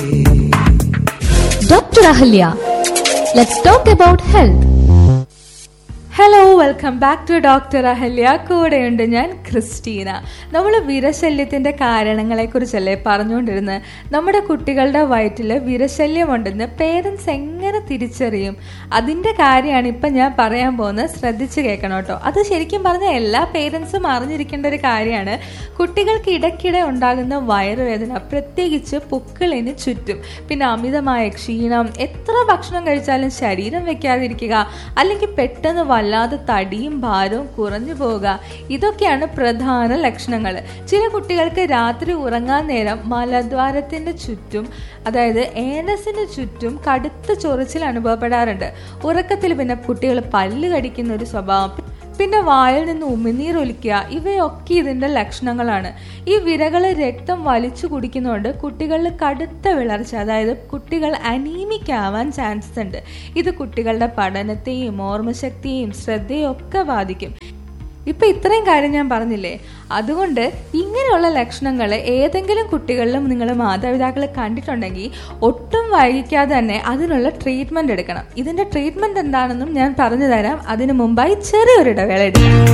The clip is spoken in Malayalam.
Dr. Ahalya. Let's talk about health. Hello welcome back to doctor Ahalya കൂടെയുണ്ട് ഞാൻ ക്രിസ്റ്റീന നമ്മൾ വിരശല്യത്തിന്റെ കാരണങ്ങളെ കുറിച്ചല്ലേ പറഞ്ഞുകൊണ്ടിരുന്നത് നമ്മുടെ കുട്ടികളുടെ വയറ്റിൽ വിരശല്യമുണ്ടെന്ന് പേരൻസ് എങ്ങനെ തിരിച്ചറിയും അതിന്റെ കാര്യമാണ് ഇപ്പം ഞാൻ പറയാൻ പോകുന്നത് ശ്രദ്ധിച്ച് കേൾക്കണം കേട്ടോ അത് ശരിക്കും പറഞ്ഞാൽ എല്ലാ പേരൻസും അറിഞ്ഞിരിക്കേണ്ട ഒരു കാര്യമാണ് കുട്ടികൾക്ക് ഇടയ്ക്കിടെ ഉണ്ടാകുന്ന വയറുവേദന പ്രത്യേകിച്ച് പുക്കിളിന് ചുറ്റും പിന്നെ അമിതമായ ക്ഷീണം എത്ര ഭക്ഷണം കഴിച്ചാലും ശരീരം വെക്കാതിരിക്കുക അല്ലെങ്കിൽ പെട്ടെന്ന് വല്ലാതെ തടിയും ഭാരവും കുറഞ്ഞു പോവുക ഇതൊക്കെയാണ് പ്രധാന ലക്ഷണങ്ങൾ ചില കുട്ടികൾക്ക് രാത്രി ഉറങ്ങാൻ നേരം മലദ്വാരത്തിന്റെ ചുറ്റും അതായത് ഏനസിന് ചുറ്റും കടുത്ത ചൊറിച്ചിൽ അനുഭവപ്പെടാറുണ്ട് ഉറക്കത്തിൽ പിന്നെ കുട്ടികൾ പല്ല് കടിക്കുന്ന ഒരു സ്വഭാവം പിന്നെ വായിൽ നിന്ന് ഉമിനീർ ഒലിക്കുക ഇവയൊക്കെ ഇതിന്റെ ലക്ഷണങ്ങളാണ് ഈ വിരകള് രക്തം വലിച്ചു കുടിക്കുന്നതുകൊണ്ട് കുട്ടികളിൽ കടുത്ത വിളർച്ച അതായത് കുട്ടികൾ അനീമിക് ആവാൻ ചാൻസ് ഉണ്ട് ഇത് കുട്ടികളുടെ പഠനത്തെയും ഓർമ്മശക്തിയെയും ശ്രദ്ധയും ഒക്കെ ബാധിക്കും ഇപ്പൊ ഇത്രയും കാര്യം ഞാൻ പറഞ്ഞില്ലേ അതുകൊണ്ട് ഇങ്ങനെയുള്ള ലക്ഷണങ്ങൾ ഏതെങ്കിലും കുട്ടികളിലും നിങ്ങൾ മാതാപിതാക്കൾ കണ്ടിട്ടുണ്ടെങ്കിൽ ഒട്ടും വൈകിക്കാതെ തന്നെ അതിനുള്ള ട്രീറ്റ്മെന്റ് എടുക്കണം ഇതിന്റെ ട്രീറ്റ്മെന്റ് എന്താണെന്നും ഞാൻ പറഞ്ഞു തരാം അതിനു മുമ്പായി ചെറിയൊരു ഇടവേള എടുക്കാം